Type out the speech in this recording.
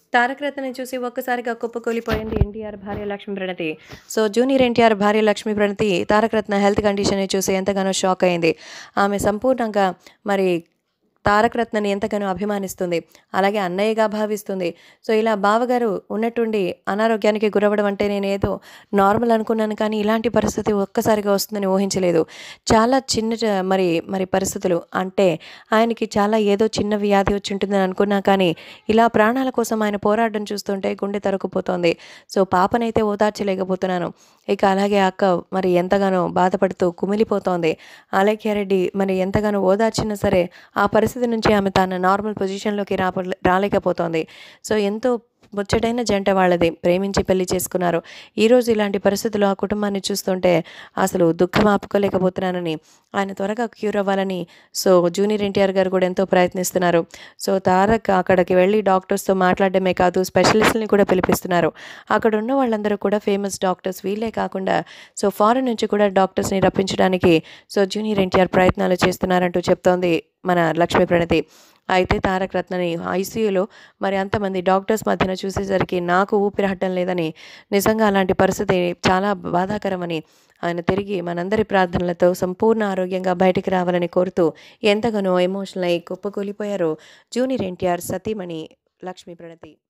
తారక రత్నని చూసి ఒక్కసారిగా కుప్పకూలిపోయింది ఎన్టీఆర్ భార్య లక్ష్మీ ప్రణతి సో జూనియర్ ఎన్టీఆర్ భార్య లక్ష్మీ ప్రణతి తారక రత్న హెల్త్ కండిషన్ని చూసి ఎంతగానో షాక్ అయింది ఆమె సంపూర్ణంగా మరి తారక రత్నని ఎంతగానో అభిమానిస్తుంది అలాగే అన్నయ్యగా భావిస్తుంది సో ఇలా బావగారు ఉన్నట్టుండి అనారోగ్యానికి గురవడం అంటే నేను ఏదో నార్మల్ అనుకున్నాను కానీ ఇలాంటి పరిస్థితి ఒక్కసారిగా వస్తుందని ఊహించలేదు చాలా చిన్న చ- మరి మరి పరిస్థితులు అంటే ఆయనకి చాలా ఏదో చిన్న వ్యాధి వచ్చి ఉంటుందని అనుకున్నా కానీ ఇలా ప్రాణాల కోసం ఆయన పోరాటం చూస్తుంటే గుండె తరుకుపోతోంది సో పాపనైతే ఓదార్చలేకపోతున్నాను ఇక అలాగే అక్క మరి ఎంతగానో బాధపడుతూ కుమిలిపోతోంది ఆలేఖ్య రెడ్డి మరి ఎంతగానో ఓదార్చినా సరే ఆ పరిస్థితి నుంచి ఆమె తన నార్మల్ పొజిషన్లోకి రాప రాలేకపోతోంది సో ఎంతో ముచ్చటైన జంట వాళ్ళది ప్రేమించి పెళ్లి చేసుకున్నారు ఈరోజు ఇలాంటి పరిస్థితులు ఆ కుటుంబాన్ని చూస్తుంటే అసలు దుఃఖం ఆపుకోలేకపోతున్నానని ఆయన త్వరగా క్యూర్ అవ్వాలని సో జూనియర్ ఎన్టీఆర్ గారు కూడా ఎంతో ప్రయత్నిస్తున్నారు సో తారక్ అక్కడికి వెళ్ళి డాక్టర్స్తో మాట్లాడడమే కాదు స్పెషలిస్ట్ని కూడా పిలిపిస్తున్నారు అక్కడ ఉన్న వాళ్ళందరూ కూడా ఫేమస్ డాక్టర్స్ వీళ్ళే కాకుండా సో ఫారెన్ నుంచి కూడా డాక్టర్స్ని రప్పించడానికి సో జూనియర్ ఎన్టీఆర్ ప్రయత్నాలు చేస్తున్నారంటూ చెప్తోంది మన లక్ష్మీ ప్రణతి అయితే తారక రత్నని ఐసీయూలో మరి అంతమంది డాక్టర్స్ మధ్యన చూసేసరికి నాకు ఊపిరాడటం లేదని నిజంగా అలాంటి పరిస్థితి చాలా బాధాకరమని ఆయన తిరిగి మనందరి ప్రార్థనలతో సంపూర్ణ ఆరోగ్యంగా బయటికి రావాలని కోరుతూ ఎంతగానో ఎమోషనల్ అయి కుప్పకూలిపోయారో జూనియర్ ఎన్టీఆర్ సతీమణి లక్ష్మీ ప్రణతి